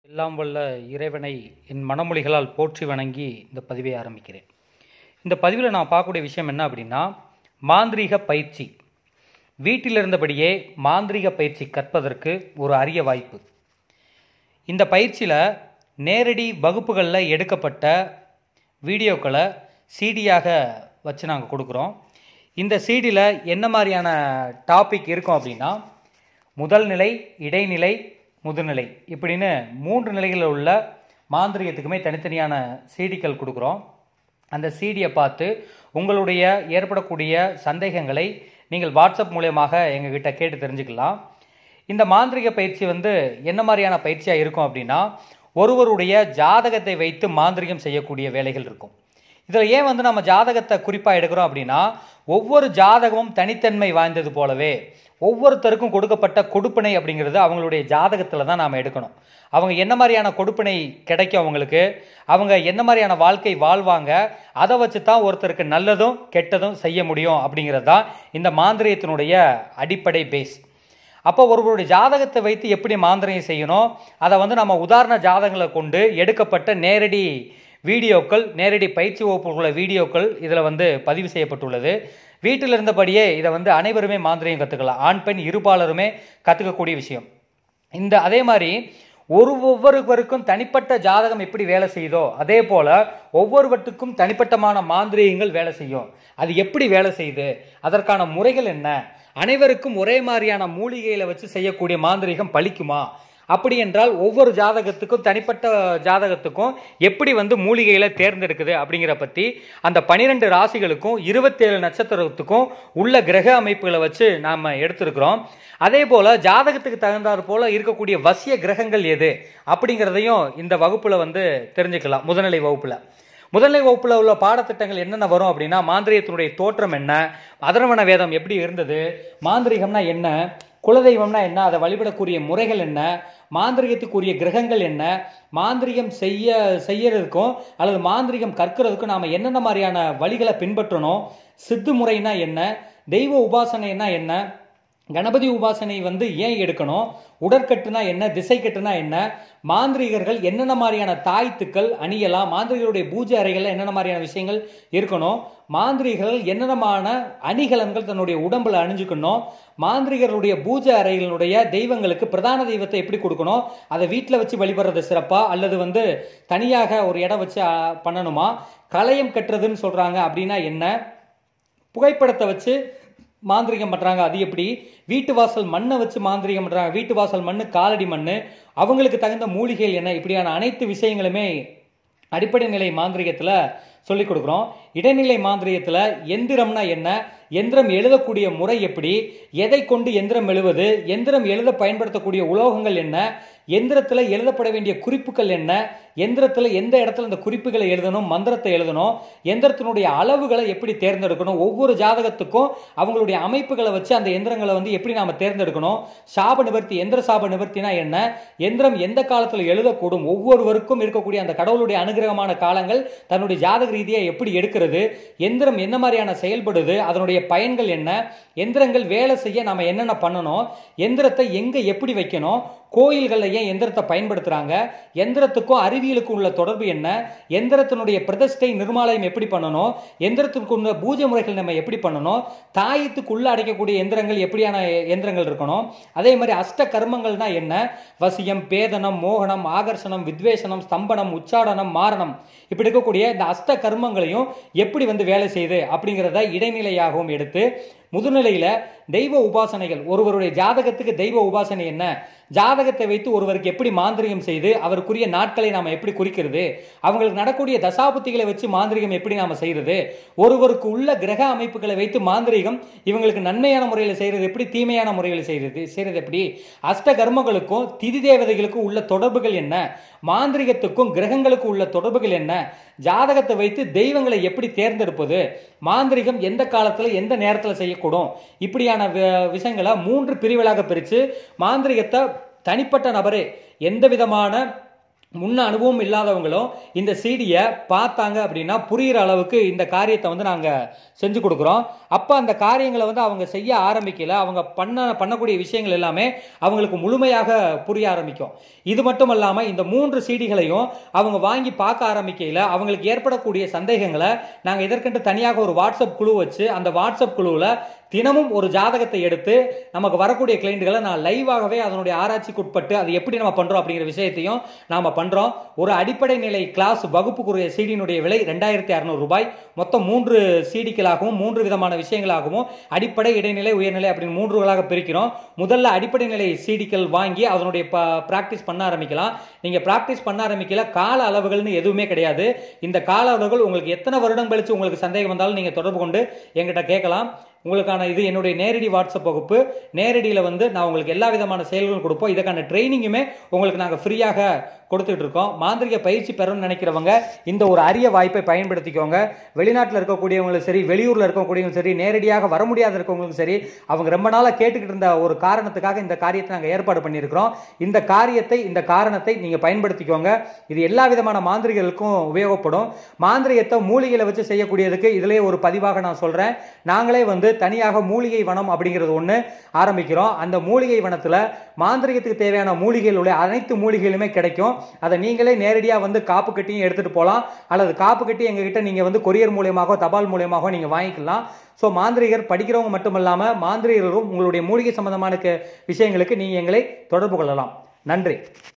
எல்லாம் வல்ல இறைவனை என் மனமொழிகளால் போற்றி வணங்கி இந்த பதிவை ஆரம்பிக்கிறேன் இந்த பதிவில் நான் பார்க்கக்கூடிய விஷயம் என்ன அப்படின்னா மாந்திரீக பயிற்சி வீட்டில் இருந்தபடியே மாந்திரீக பயிற்சி கற்பதற்கு ஒரு அரிய வாய்ப்பு இந்த பயிற்சியில் நேரடி வகுப்புகளில் எடுக்கப்பட்ட வீடியோக்களை சிடியாக வச்சு நாங்கள் கொடுக்குறோம் இந்த சிடியில் என்ன மாதிரியான டாபிக் இருக்கும் அப்படின்னா முதல் நிலை இடைநிலை முதுநிலை இப்படின்னு மூன்று நிலைகளில் உள்ள மாந்திரிகத்துக்குமே தனித்தனியான சிடிக்கள் கொடுக்குறோம் அந்த சிடியை பார்த்து உங்களுடைய ஏற்படக்கூடிய சந்தேகங்களை நீங்கள் வாட்ஸ்அப் மூலியமாக எங்ககிட்ட கேட்டு தெரிஞ்சுக்கலாம் இந்த மாந்திரிக பயிற்சி வந்து என்ன மாதிரியான பயிற்சியாக இருக்கும் அப்படின்னா ஒருவருடைய ஜாதகத்தை வைத்து மாந்திரிகம் செய்யக்கூடிய வேலைகள் இருக்கும் இதில் ஏன் வந்து நம்ம ஜாதகத்தை குறிப்பாக எடுக்கிறோம் அப்படின்னா ஒவ்வொரு ஜாதகமும் தனித்தன்மை வாய்ந்தது போலவே ஒவ்வொருத்தருக்கும் கொடுக்கப்பட்ட கொடுப்பினை அப்படிங்கிறது அவங்களுடைய ஜாதகத்தில் தான் நாம் எடுக்கணும் அவங்க என்ன மாதிரியான கொடுப்பினை கிடைக்கும் அவங்களுக்கு அவங்க என்ன மாதிரியான வாழ்க்கை வாழ்வாங்க அதை வச்சு தான் ஒருத்தருக்கு நல்லதும் கெட்டதும் செய்ய முடியும் அப்படிங்கிறது தான் இந்த மாந்திரியத்தினுடைய அடிப்படை பேஸ் அப்போ ஒருவருடைய ஜாதகத்தை வைத்து எப்படி மாந்திரியம் செய்யணும் அதை வந்து நம்ம உதாரண ஜாதகங்களை கொண்டு எடுக்கப்பட்ட நேரடி வீடியோக்கள் நேரடி பயிற்சி வகுப்புள்ள வீடியோக்கள் இதில் வந்து பதிவு செய்யப்பட்டுள்ளது வீட்டில் இருந்தபடியே இதை வந்து அனைவருமே மாந்திரியம் கற்றுக்கலாம் ஆண் பெண் இருபாலருமே கற்றுக்கக்கூடிய விஷயம் இந்த அதே மாதிரி ஒரு ஒவ்வொருவருக்கும் தனிப்பட்ட ஜாதகம் எப்படி வேலை செய்யுதோ அதே போல ஒவ்வொருவற்றுக்கும் தனிப்பட்டமான மாந்திரிகங்கள் வேலை செய்யும் அது எப்படி வேலை செய்யுது அதற்கான முறைகள் என்ன அனைவருக்கும் ஒரே மாதிரியான மூலிகையில வச்சு செய்யக்கூடிய மாந்திரிகம் பலிக்குமா அப்படி என்றால் ஒவ்வொரு ஜாதகத்துக்கும் தனிப்பட்ட ஜாதகத்துக்கும் எப்படி வந்து மூலிகையில தேர்ந்தெடுக்குது அப்படிங்கிற பத்தி அந்த பனிரெண்டு ராசிகளுக்கும் இருபத்தேழு நட்சத்திரத்துக்கும் உள்ள கிரக அமைப்புகளை வச்சு நாம எடுத்திருக்கிறோம் அதே போல ஜாதகத்துக்கு தகுந்தாற் போல இருக்கக்கூடிய வசிய கிரகங்கள் எது அப்படிங்கிறதையும் இந்த வகுப்புல வந்து தெரிஞ்சுக்கலாம் முதுநிலை வகுப்புல முதல்நிலை வகுப்புல உள்ள பாடத்திட்டங்கள் என்னென்ன வரும் அப்படின்னா மாந்திரியத்தினுடைய தோற்றம் என்ன அதர்வன வேதம் எப்படி இருந்தது மாந்திரிகம்னா என்ன குலதெய்வம்னா என்ன அதை வழிபடக்கூடிய முறைகள் என்ன மாந்திரிகத்துக்குரிய கிரகங்கள் என்ன மாந்திரிகம் செய்ய செய்யறதுக்கும் அல்லது மாந்திரிகம் கற்கிறதுக்கும் நாம் என்னென்ன மாதிரியான வழிகளை பின்பற்றணும் சித்து முறைனா என்ன தெய்வ உபாசனைனா என்ன கணபதி உபாசனை வந்து ஏன் எடுக்கணும் உடற்கட்டுனா என்ன திசை கட்டுனா என்ன மாந்திரிகர்கள் என்னென்ன மாதிரியான தாய்த்துக்கள் அணியலாம் மாந்திரிகருடைய பூஜை அறைகளில் என்னென்ன மாதிரியான விஷயங்கள் இருக்கணும் மாந்திரிகர்கள் என்னென்னமான அணிகலன்கள் தன்னுடைய உடம்புல அணிஞ்சுக்கணும் மாந்திரிகர்களுடைய பூஜை அறைகளுடைய தெய்வங்களுக்கு பிரதான தெய்வத்தை எப்படி கொடுக்கணும் அதை வீட்டில் வச்சு வழிபடுறது சிறப்பா அல்லது வந்து தனியாக ஒரு இடம் வச்சு பண்ணணுமா கலையம் கட்டுறதுன்னு சொல்றாங்க அப்படின்னா என்ன புகைப்படத்தை வச்சு மாந்திரிகம் பண்ணுறாங்க அது எப்படி வீட்டு வாசல் மண்ணை வச்சு மாந்திரிகம் பண்ணுறாங்க வீட்டு வாசல் மண் காலடி மண் அவங்களுக்கு தகுந்த மூலிகைகள் என்ன இப்படியான அனைத்து விஷயங்களுமே அடிப்படை நிலை மாந்திரிகத்தில் சொல்லிக் கொடுக்குறோம் இடைநிலை மாந்திரியத்தில் எந்திரம்னா என்ன எந்திரம் எழுதக்கூடிய முறை எப்படி எதை கொண்டு எந்திரம் எழுவது எந்திரம் எழுத பயன்படுத்தக்கூடிய உலோகங்கள் என்ன எந்திரத்தில் எழுதப்பட வேண்டிய குறிப்புகள் என்ன எந்திரத்தில் எந்த இடத்துல இந்த குறிப்புகளை எழுதணும் மந்திரத்தை எழுதணும் எந்திரத்தினுடைய அளவுகளை எப்படி தேர்ந்தெடுக்கணும் ஒவ்வொரு ஜாதகத்துக்கும் அவங்களுடைய அமைப்புகளை வச்சு அந்த எந்திரங்களை வந்து எப்படி நாம தேர்ந்தெடுக்கணும் சாப நிவர்த்தி எந்திர சாப நிவர்த்தினா என்ன எந்திரம் எந்த காலத்தில் எழுதக்கூடும் ஒவ்வொருவருக்கும் இருக்கக்கூடிய அந்த கடவுளுடைய அனுகிரகமான காலங்கள் தன்னுடைய ஜாதக ரீதியாக எப்படி எடுக்கிறது எந்திரம் என்ன மாதிரியான செயல்படுது அதனுடைய பயன்கள் என்ன எந்திரங்கள் வேலை செய்ய நாம என்னென்ன பண்ணணும் எந்திரத்தை எங்க எப்படி வைக்கணும் கோயில்களில் ஏன் எந்திரத்தை பயன்படுத்துறாங்க எந்திரத்துக்கும் அறிவியலுக்கும் உள்ள தொடர்பு என்ன எந்திரத்தினுடைய பிரதிஷ்டை நிர்மாலயம் எப்படி பண்ணணும் எந்திரத்திற்கு உள்ள பூஜை முறைகள் நம்ம எப்படி பண்ணணும் தாயத்துக்குள்ள அடைக்கக்கூடிய எந்திரங்கள் எப்படியான எந்திரங்கள் இருக்கணும் அதே மாதிரி அஷ்ட கர்மங்கள்னா என்ன வசியம் பேதனம் மோகனம் ஆகர்ஷணம் வித்வேஷனம் ஸ்தம்பனம் உச்சாடனம் மாரணம் இப்படி இருக்கக்கூடிய இந்த அஷ்ட கர்மங்களையும் எப்படி வந்து வேலை செய்யுது அப்படிங்கிறத இடைநிலையாகவும் எடுத்து முதுநிலையில தெய்வ உபாசனைகள் ஒருவருடைய ஜாதகத்துக்கு தெய்வ உபாசனை என்ன ஜாதகத்தை வைத்து ஒருவருக்கு எப்படி மாந்திரிகம் செய்து அவருக்குரிய நாட்களை நாம் எப்படி குறிக்கிறது அவங்களுக்கு நடக்கூடிய தசாபுத்திகளை வச்சு மாந்திரிகம் எப்படி நாம செய்யறது ஒருவருக்கு உள்ள கிரக அமைப்புகளை வைத்து மாந்திரிகம் இவங்களுக்கு நன்மையான முறையில் செய்யறது எப்படி தீமையான முறையில் செய்யறது செய்யறது எப்படி அஷ்ட கர்மங்களுக்கும் திதி தேவதைகளுக்கும் உள்ள தொடர்புகள் என்ன மாந்திரிகத்துக்கும் கிரகங்களுக்கும் உள்ள தொடர்புகள் என்ன ஜாதகத்தை வைத்து தெய்வங்களை எப்படி தேர்ந்தெடுப்பது மாந்திரிகம் எந்த காலத்தில் எந்த நேரத்தில் செய்யக்கூடும் இப்படியான விஷயங்களை மூன்று பிரிவுகளாக பிரித்து மாந்திரிகத்தை தனிப்பட்ட நபரே எந்த விதமான முன்ன அனுபவம் இல்லாதவங்களும் இந்த சீடியை பார்த்தாங்க அப்படின்னா புரிகிற அளவுக்கு இந்த காரியத்தை வந்து நாங்கள் செஞ்சு கொடுக்குறோம் அப்போ அந்த காரியங்களை வந்து அவங்க செய்ய ஆரம்பிக்கல அவங்க பண்ண பண்ணக்கூடிய விஷயங்கள் எல்லாமே அவங்களுக்கு முழுமையாக புரிய ஆரம்பிக்கும் இது மட்டும் இல்லாமல் இந்த மூன்று சீடிகளையும் அவங்க வாங்கி பார்க்க ஆரம்பிக்கையில் அவங்களுக்கு ஏற்படக்கூடிய சந்தேகங்களை நாங்கள் இதற்கென்று தனியாக ஒரு வாட்ஸ்அப் குழு வச்சு அந்த வாட்ஸ்அப் குழுவில் தினமும் ஒரு ஜாதகத்தை எடுத்து நமக்கு வரக்கூடிய கிளைண்ட்டுகளை நான் லைவாகவே அதனுடைய ஆராய்ச்சிக்கு உட்பட்டு அது எப்படி நம்ம பண்ணுறோம் அப்படிங்கிற விஷயத்தையும் நாம் பண்ணுறோம் ஒரு அடிப்படை நிலை கிளாஸ் வகுப்புக்குரிய சீடியினுடைய விலை ரெண்டாயிரத்தி அறநூறு ரூபாய் மொத்தம் மூன்று சீடிக்களாகவும் மூன்று விதமான விஷயங்களாகவும் அடிப்படை இடைநிலை உயர்நிலை அப்படின்னு மூன்றுகளாக பிரிக்கிறோம் முதல்ல அடிப்படை நிலை சீடிக்கள் வாங்கி அதனுடைய ப்ராக்டிஸ் பண்ண ஆரம்பிக்கலாம் நீங்கள் ப்ராக்டிஸ் பண்ண ஆரம்பிக்கல கால அளவுகள்னு எதுவுமே கிடையாது இந்த கால அளவுகள் உங்களுக்கு எத்தனை வருடம் கழிச்சு உங்களுக்கு சந்தேகம் வந்தாலும் நீங்கள் தொடர்பு கொண்டு எங்கிட்ட கேட்கலாம் உங்களுக்கான இது என்னுடைய நேரடி வாட்ஸ்அப் வகுப்பு நேரடியில் வந்து நான் உங்களுக்கு எல்லா விதமான செயல்களும் கொடுப்போம் இதுக்கான ட்ரைனிங்குமே உங்களுக்கு நாங்கள் ஃப்ரீயாக கொடுத்துட்டு இருக்கோம் மாந்திரிக பயிற்சி பெறணும்னு நினைக்கிறவங்க இந்த ஒரு அரிய வாய்ப்பை பயன்படுத்திக்கோங்க வெளிநாட்டில் இருக்கக்கூடியவங்களும் சரி வெளியூரில் இருக்கக்கூடியவங்களும் சரி நேரடியாக வர முடியாத இருக்கவங்களுக்கும் சரி அவங்க ரொம்ப நாளாக கேட்டுக்கிட்டு இருந்த ஒரு காரணத்துக்காக இந்த காரியத்தை நாங்கள் ஏற்பாடு பண்ணியிருக்கிறோம் இந்த காரியத்தை இந்த காரணத்தை நீங்கள் பயன்படுத்திக்கோங்க இது எல்லா விதமான மாந்திரிகளுக்கும் உபயோகப்படும் மாந்திரிகத்தை மூலிகையில் வச்சு செய்யக்கூடியதுக்கு இதிலே ஒரு பதிவாக நான் சொல்கிறேன் நாங்களே வந்து தனியாக மூலிகை வனம் அப்படிங்கிறது ஒன்று ஆரம்பிக்கிறோம் அந்த மூலிகை வனத்தில் மாந்திரிகத்துக்கு தேவையான மூலிகைகள் உள்ள அனைத்து மூலிகைகளுமே கிடைக்கும் அதை நீங்களே நேரடியாக வந்து காப்பு கட்டியும் எடுத்துகிட்டு போகலாம் அல்லது காப்பு கட்டி எங்ககிட்ட நீங்கள் வந்து கொரியர் மூலியமாகவோ தபால் மூலியமாகவோ நீங்கள் வாங்கிக்கலாம் ஸோ மாந்திரிகர் படிக்கிறவங்க மட்டும் இல்லாமல் மாந்திரிகரும் உங்களுடைய மூலிகை சம்பந்தமான விஷயங்களுக்கு நீங்கள் எங்களை தொடர்பு கொள்ளலாம் நன்றி